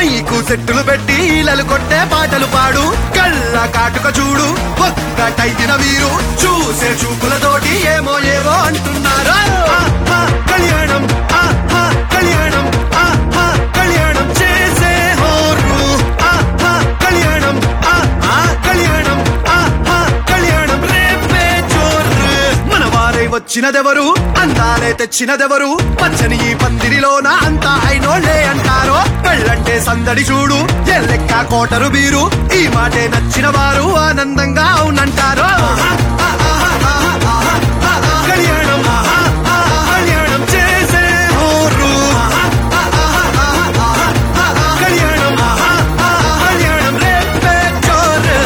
mic సెట్టులు పెట్టి ఈలలు కొట్టే పాటలు పాడు కళ్ళ కాటుక చూడు ఒక్కటైదిన వీరు చూసే చూపులతోటి ఏమో ఏవో అంటున్నారు ఆహా, కళ్యాణం ఆహా, కళ్యాణం ఆహా, కళ్యాణం చేసే హోరు ఆహా, కళ్యాణం ఆహా, కళ్యాణం ఆహా, కళ్యాణం రేపే జోరు మన వారై వచ్చినదెవరు అందాలే తెచ్చినదెవరు పచ్చని ఈ పందిరిలోన అంతా అయినోళ్ళే అంటారో పెళ్ళంటే సందడి చూడు ఎల్లెక్క కోటరు బీరు ఈ మాటే నచ్చిన వారు ఆనందంగా అవునంటారు కళ్యాణం కళ్యాణం చేసే హోరు కళ్యాణం కళ్యాణం రేపే జోరు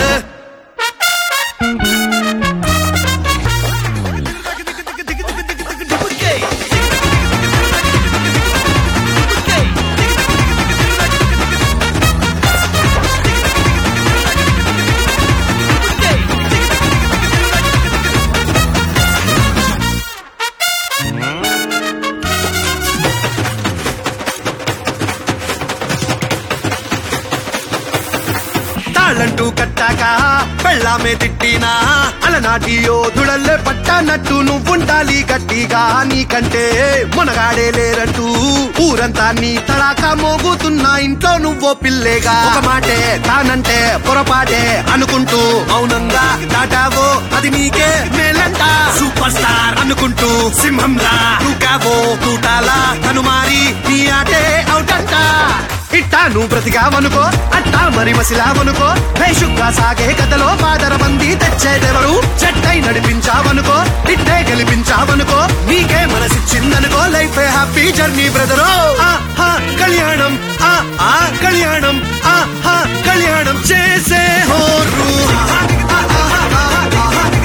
తాళ్ళంటూ కట్టాక పెళ్ళామే తిట్టినా అలనాటి యోధుడల్లే పట్టానట్టు నువ్వుండాలి గట్టిగా నీకంటే మునగాడే లేరంటూ ఊరంతా నీ తడాక మోగుతున్నా ఇంట్లో నువ్వో పిల్లేగా ఒక మాటే తానంటే పొరపాటే అనుకుంటూ మౌనంగా దాటావో అది నీకే మేలంట సూపర్ స్టార్ అనుకుంటూ సింహంలా దూకావో తూటాలా కనుమారి నీ ఆటే అవుటంట ఇట్టా నువ్వు బ్రతికావనుకో అట్టా మరి మసిలావనుకో భేషుగ్గా సాగే కథలో పాదర మంది తెచ్చేదెవరు చెట్టై నడిపించావనుకో ఇట్టే గెలిపించావనుకో నీకే మనసిచ్చిందనుకో లైఫ్ హ్యాపీ జర్నీ బ్రదరు ఆహా కళ్యాణం ఆ ఆ కళ్యాణం ఆహా కళ్యాణం చేసే హోరు